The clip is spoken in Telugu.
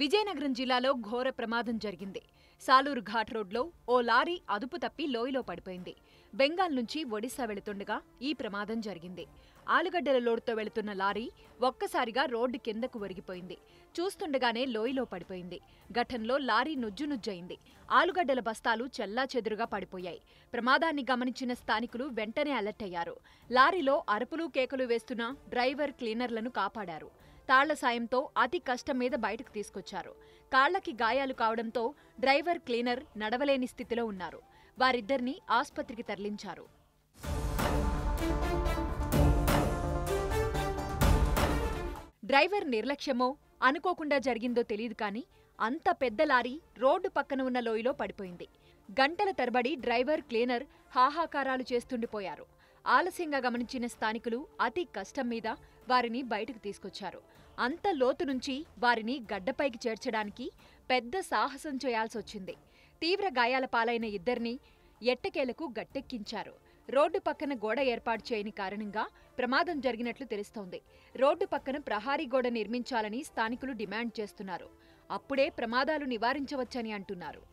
విజయనగరం జిల్లాలో ఘోర ప్రమాదం జరిగింది సాలూరు ఘాట్ రోడ్లో ఓ లారీ అదుపు తప్పి లోయలో పడిపోయింది బెంగాల్ నుంచి ఒడిశా వెళుతుండగా ఈ ప్రమాదం జరిగింది ఆలుగడ్డల లోడుతో వెళుతున్న లారీ ఒక్కసారిగా రోడ్డు కిందకు ఒరిగిపోయింది చూస్తుండగానే లోయలో పడిపోయింది ఘటనలో లారీ నుజ్జు నుజ్జయింది ఆలుగడ్డల బస్తాలు చెల్లా చెదురుగా పడిపోయాయి ప్రమాదాన్ని గమనించిన స్థానికులు వెంటనే అలర్ట్ అయ్యారు లారీలో అరుపులు కేకలు వేస్తున్న డ్రైవర్ క్లీనర్లను కాపాడారు తాళ్ల సాయంతో అతి కష్టం మీద బయటకు తీసుకొచ్చారు కాళ్లకి గాయాలు కావడంతో డ్రైవర్ క్లీనర్ నడవలేని స్థితిలో ఉన్నారు వారిద్దరిని ఆస్పత్రికి తరలించారు డ్రైవర్ నిర్లక్ష్యమో అనుకోకుండా జరిగిందో తెలియదు కానీ అంత పెద్ద లారీ రోడ్డు పక్కన ఉన్న లోయలో పడిపోయింది గంటల తరబడి డ్రైవర్ క్లీనర్ హాహాకారాలు చేస్తుండిపోయారు ఆలస్యంగా గమనించిన స్థానికులు అతి కష్టం మీద వారిని బయటకు తీసుకొచ్చారు అంత లోతు నుంచి వారిని గడ్డపైకి చేర్చడానికి పెద్ద సాహసం చేయాల్సొచ్చింది తీవ్ర గాయాల పాలైన ఇద్దరిని ఎట్టకేలకు గట్టెక్కించారు రోడ్డు పక్కన గోడ ఏర్పాటు చేయని కారణంగా ప్రమాదం జరిగినట్లు తెలుస్తోంది రోడ్డు పక్కన ప్రహారీ గోడ నిర్మించాలని స్థానికులు డిమాండ్ చేస్తున్నారు అప్పుడే ప్రమాదాలు నివారించవచ్చని అంటున్నారు